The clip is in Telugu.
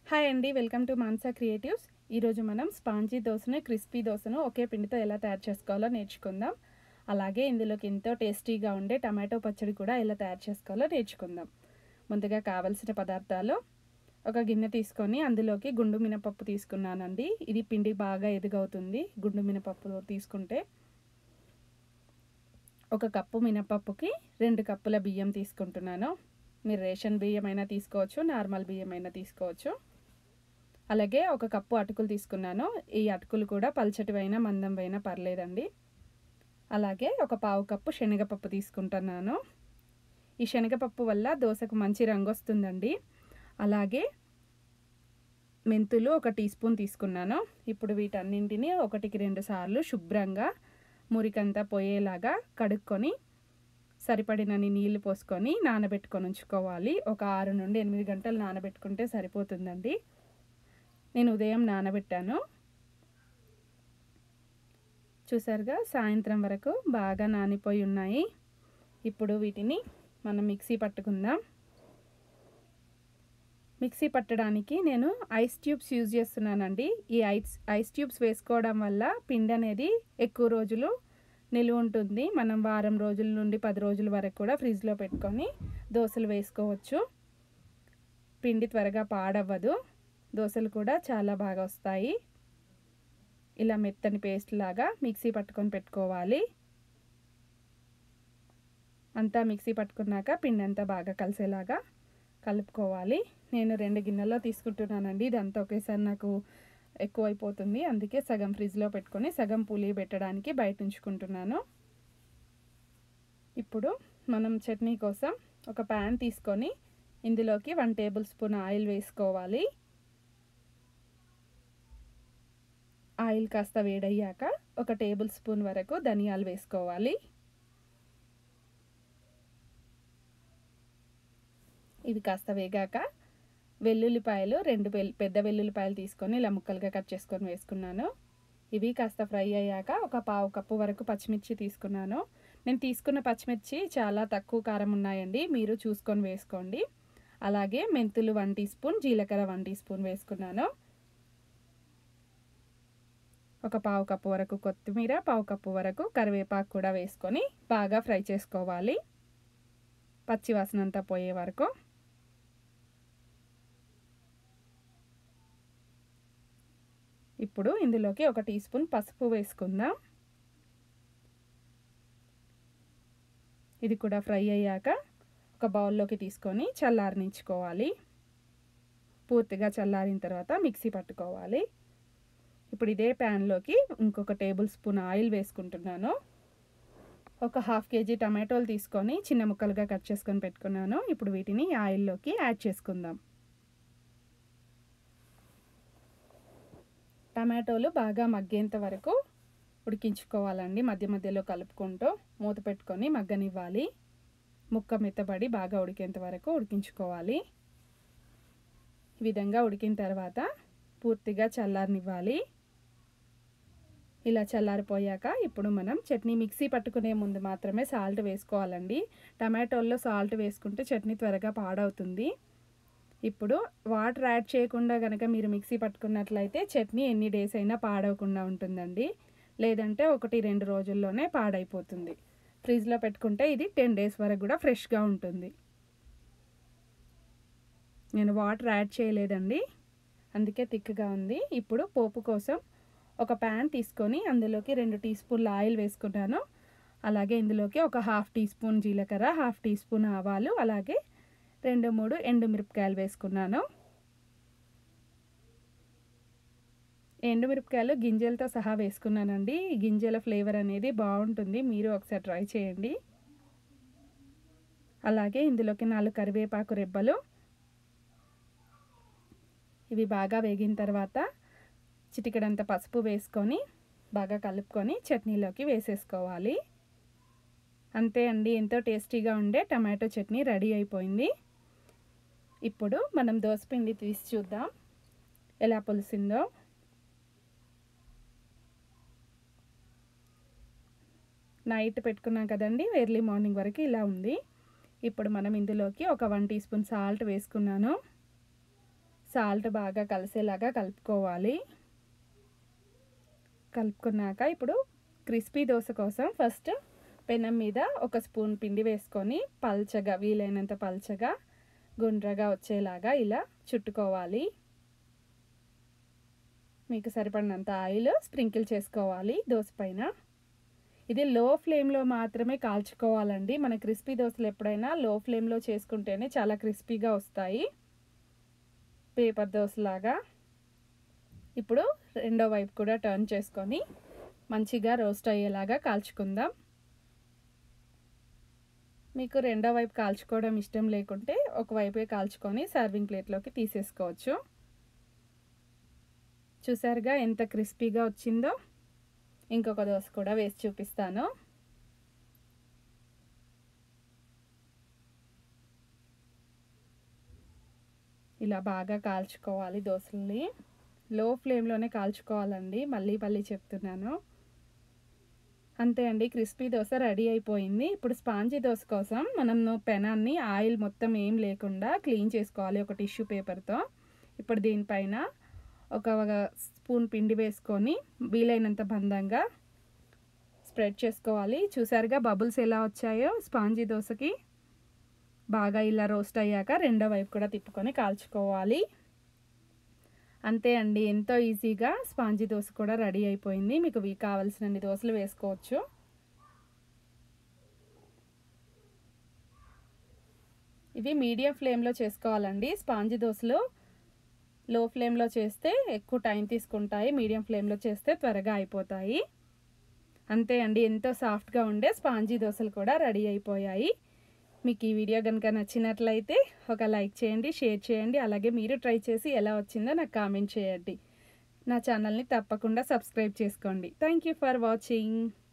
హాయ్ అండి వెల్కమ్ టు మాన్సా క్రియేటివ్స్ ఈరోజు మనం స్పాంజీ దోశను క్రిస్పీ దోశను ఒకే పిండితో ఎలా తయారు చేసుకోవాలో నేర్చుకుందాం అలాగే ఇందులోకి ఎంతో టేస్టీగా ఉండే టమాటో పచ్చడి కూడా ఎలా తయారు చేసుకోవాలో నేర్చుకుందాం ముందుగా కావలసిన పదార్థాలు ఒక గిన్నె తీసుకొని అందులోకి గుండు మినపప్పు తీసుకున్నానండి ఇది పిండి బాగా ఎదుగవుతుంది గుండు మినపప్పు తీసుకుంటే ఒక కప్పు మినపప్పుకి రెండు కప్పుల బియ్యం తీసుకుంటున్నాను మీరు రేషన్ బియ్యం అయినా తీసుకోవచ్చు నార్మల్ బియ్యం అయినా తీసుకోవచ్చు అలాగే ఒక కప్పు అటుకులు తీసుకున్నాను ఈ అటుకులు కూడా పల్చటివైనా మందంవైనా పర్లేదండి అలాగే ఒక పావు కప్పు శనగపప్పు తీసుకుంటున్నాను ఈ శనగపప్పు వల్ల దోశకు మంచి రంగు వస్తుందండి అలాగే మెంతులు ఒక టీ స్పూన్ తీసుకున్నాను ఇప్పుడు వీటన్నింటినీ ఒకటికి రెండు సార్లు శుభ్రంగా మురికంతా పోయేలాగా కడుక్కొని సరిపడినన్ని నీళ్లు పోసుకొని నానబెట్టుకొని ఉంచుకోవాలి ఒక ఆరు నుండి ఎనిమిది గంటలు నానబెట్టుకుంటే సరిపోతుందండి నేను ఉదయం నానబెట్టాను చూసారుగా సాయంత్రం వరకు బాగా నానిపోయి ఉన్నాయి ఇప్పుడు వీటిని మనం మిక్సీ పట్టుకుందాం మిక్సీ పట్టడానికి నేను ఐస్ ట్యూబ్స్ యూజ్ చేస్తున్నానండి ఈ ఐస్ ఐస్ ట్యూబ్స్ వేసుకోవడం వల్ల పిండి అనేది ఎక్కువ రోజులు నిలువ ఉంటుంది మనం వారం రోజుల నుండి పది రోజుల వరకు కూడా ఫ్రిడ్జ్లో పెట్టుకొని దోశలు వేసుకోవచ్చు పిండి త్వరగా పాడవ్వదు దోశలు కూడా చాలా బాగా వస్తాయి ఇలా మెత్తని పేస్ట్ లాగా మిక్సీ పట్టుకొని పెట్టుకోవాలి అంతా మిక్సీ పట్టుకున్నాక పిండి అంతా బాగా కలిసేలాగా కలుపుకోవాలి నేను రెండు గిన్నెల్లో తీసుకుంటున్నానండి ఇదంతా ఒకేసారి నాకు ఎక్కువైపోతుంది అందుకే సగం ఫ్రిడ్జ్లో పెట్టుకొని సగం పులి పెట్టడానికి బయట ఉంచుకుంటున్నాను ఇప్పుడు మనం చట్నీ కోసం ఒక ప్యాన్ తీసుకొని ఇందులోకి వన్ టేబుల్ స్పూన్ ఆయిల్ వేసుకోవాలి ఆయిల్ కాస్త వేడయ్యాక ఒక టేబుల్ స్పూన్ వరకు ధనియాలు వేసుకోవాలి ఇవి కాస్త వేగాక వెల్లుల్లిపాయలు రెండు పెద్ద వెల్లుల్లిపాయలు తీసుకొని ఇలా ముక్కలుగా కట్ చేసుకొని వేసుకున్నాను ఇవి కాస్త ఫ్రై అయ్యాక ఒక పావు కప్పు వరకు పచ్చిమిర్చి తీసుకున్నాను నేను తీసుకున్న పచ్చిమిర్చి చాలా తక్కువ కారం ఉన్నాయండి మీరు చూసుకొని వేసుకోండి అలాగే మెంతులు వన్ టీ స్పూన్ జీలకర్ర వన్ టీ స్పూన్ వేసుకున్నాను ఒక పావు కప్పు వరకు కొత్తిమీర పావు కప్పు వరకు కరివేపాకు కూడా వేసుకొని బాగా ఫ్రై చేసుకోవాలి పచ్చివాసన అంతా పోయే వరకు ఇప్పుడు ఇందులోకి ఒక టీ స్పూన్ పసుపు వేసుకుందాం ఇది కూడా ఫ్రై అయ్యాక ఒక బౌల్లోకి తీసుకొని చల్లారనించుకోవాలి పూర్తిగా చల్లారిన తర్వాత మిక్సీ పట్టుకోవాలి ఇప్పుడు ఇదే ప్యాన్లోకి ఇంకొక టేబుల్ స్పూన్ ఆయిల్ వేసుకుంటున్నాను ఒక హాఫ్ కేజీ టమాటోలు తీసుకొని చిన్న ముక్కలుగా కట్ చేసుకొని పెట్టుకున్నాను ఇప్పుడు వీటిని ఆయిల్లోకి యాడ్ చేసుకుందాం టమాటోలు బాగా మగ్గేంత వరకు ఉడికించుకోవాలండి మధ్య మధ్యలో కలుపుకుంటూ మూత పెట్టుకొని మగ్గనివ్వాలి ముక్క మెత్తబడి బాగా ఉడికేంత వరకు ఉడికించుకోవాలి ఈ విధంగా ఉడికిన తర్వాత పూర్తిగా చల్లారనివ్వాలి ఇలా చల్లారిపోయాక ఇప్పుడు మనం చట్నీ మిక్సీ పట్టుకునే ముందు మాత్రమే సాల్ట్ వేసుకోవాలండి టమాటోల్లో సాల్ట్ వేసుకుంటే చట్నీ త్వరగా పాడవుతుంది ఇప్పుడు వాటర్ యాడ్ చేయకుండా కనుక మీరు మిక్సీ పట్టుకున్నట్లయితే చట్నీ ఎన్ని డేస్ అయినా పాడవకుండా ఉంటుందండి లేదంటే ఒకటి రెండు రోజుల్లోనే పాడైపోతుంది ఫ్రిడ్జ్లో పెట్టుకుంటే ఇది టెన్ డేస్ వరకు కూడా ఫ్రెష్గా ఉంటుంది నేను వాటర్ యాడ్ చేయలేదండి అందుకే థిక్గా ఉంది ఇప్పుడు పోపు కోసం ఒక ప్యాన్ తీసుకొని అందులోకి రెండు టీ స్పూన్ల ఆయిల్ వేసుకున్నాను అలాగే ఇందులోకి ఒక హాఫ్ టీ స్పూన్ జీలకర్ర హాఫ్ టీ స్పూన్ ఆవాలు అలాగే రెండు మూడు ఎండు మిరపకాయలు వేసుకున్నాను ఎండుమిరపకాయలు గింజలతో సహా వేసుకున్నానండి ఈ గింజల ఫ్లేవర్ అనేది బాగుంటుంది మీరు ఒకసారి ట్రై చేయండి అలాగే ఇందులోకి నాలుగు కరివేపాకు రెబ్బలు ఇవి బాగా వేగిన తర్వాత చిటికడంత పసుపు వేసుకొని బాగా కలుపుకొని చట్నీలోకి వేసేసుకోవాలి అంతే అండి ఎంతో టేస్టీగా ఉండే టమాటో చట్నీ రెడీ అయిపోయింది ఇప్పుడు మనం దోసపిండి తీసి చూద్దాం ఎలా పులిసిందో నైట్ పెట్టుకున్నాం కదండి ఎర్లీ మార్నింగ్ వరకు ఇలా ఉంది ఇప్పుడు మనం ఇందులోకి ఒక వన్ టీ స్పూన్ సాల్ట్ వేసుకున్నాను సాల్ట్ బాగా కలిసేలాగా కలుపుకోవాలి కలుపుకున్నాక ఇప్పుడు క్రిస్పీ దోశ కోసం ఫస్ట్ పెనం మీద ఒక స్పూన్ పిండి వేసుకొని పల్చగా వీలైనంత పల్చగా గుండ్రగా వచ్చేలాగా ఇలా చుట్టుకోవాలి మీకు సరిపడినంత ఆయిల్ స్ప్రింకిల్ చేసుకోవాలి దోశ పైన ఇది లో ఫ్లేమ్లో మాత్రమే కాల్చుకోవాలండి మన క్రిస్పీ దోశలు ఎప్పుడైనా లో ఫ్లేమ్లో చేసుకుంటేనే చాలా క్రిస్పీగా వస్తాయి పేపర్ దోశలాగా ఇప్పుడు రెండో వైపు కూడా టర్న్ చేసుకొని మంచిగా రోస్ట్ అయ్యేలాగా కాల్చుకుందాం మీకు రెండో వైపు కాల్చుకోవడం ఇష్టం లేకుంటే ఒకవైపే కాల్చుకొని సర్వింగ్ ప్లేట్లోకి తీసేసుకోవచ్చు చూసారుగా ఎంత క్రిస్పీగా వచ్చిందో ఇంకొక దోశ కూడా వేసి చూపిస్తాను ఇలా బాగా కాల్చుకోవాలి దోశల్ని లో ఫ్లేమ్లోనే కాల్చుకోవాలండి మళ్ళీ మళ్ళీ చెప్తున్నాను అంతే అండి క్రిస్పీ దోశ రెడీ అయిపోయింది ఇప్పుడు స్పాంజీ దోశ కోసం మనం పెనాన్ని ఆయిల్ మొత్తం ఏం లేకుండా క్లీన్ చేసుకోవాలి ఒక టిష్యూ పేపర్తో ఇప్పుడు దీనిపైన ఒక స్పూన్ పిండి వేసుకొని వీలైనంత బందంగా స్ప్రెడ్ చేసుకోవాలి చూసారుగా బబుల్స్ ఎలా వచ్చాయో స్పాంజీ దోశకి బాగా ఇలా రోస్ట్ అయ్యాక రెండో వైపు కూడా తిప్పుకొని కాల్చుకోవాలి అంతే అండి ఎంతో ఈజీగా స్పాంజీ దోశ కూడా రెడీ అయిపోయింది మీకు కావాల్సినన్ని దోశలు వేసుకోవచ్చు ఇవి మీడియం ఫ్లేమ్లో చేసుకోవాలండి స్పాంజీ దోశలు లో ఫ్లేమ్లో చేస్తే ఎక్కువ టైం తీసుకుంటాయి మీడియం ఫ్లేమ్లో చేస్తే త్వరగా అయిపోతాయి అంతే అండి ఎంతో సాఫ్ట్గా ఉండే స్పాంజీ దోశలు కూడా రెడీ అయిపోయాయి మీకు ఈ వీడియో కనుక నచ్చినట్లయితే ఒక లైక్ చేయండి షేర్ చేయండి అలాగే మీరు ట్రై చేసి ఎలా వచ్చిందో నాకు కామెంట్ చేయండి నా ఛానల్ని తప్పకుండా సబ్స్క్రైబ్ చేసుకోండి థ్యాంక్ యూ ఫర్ వాచింగ్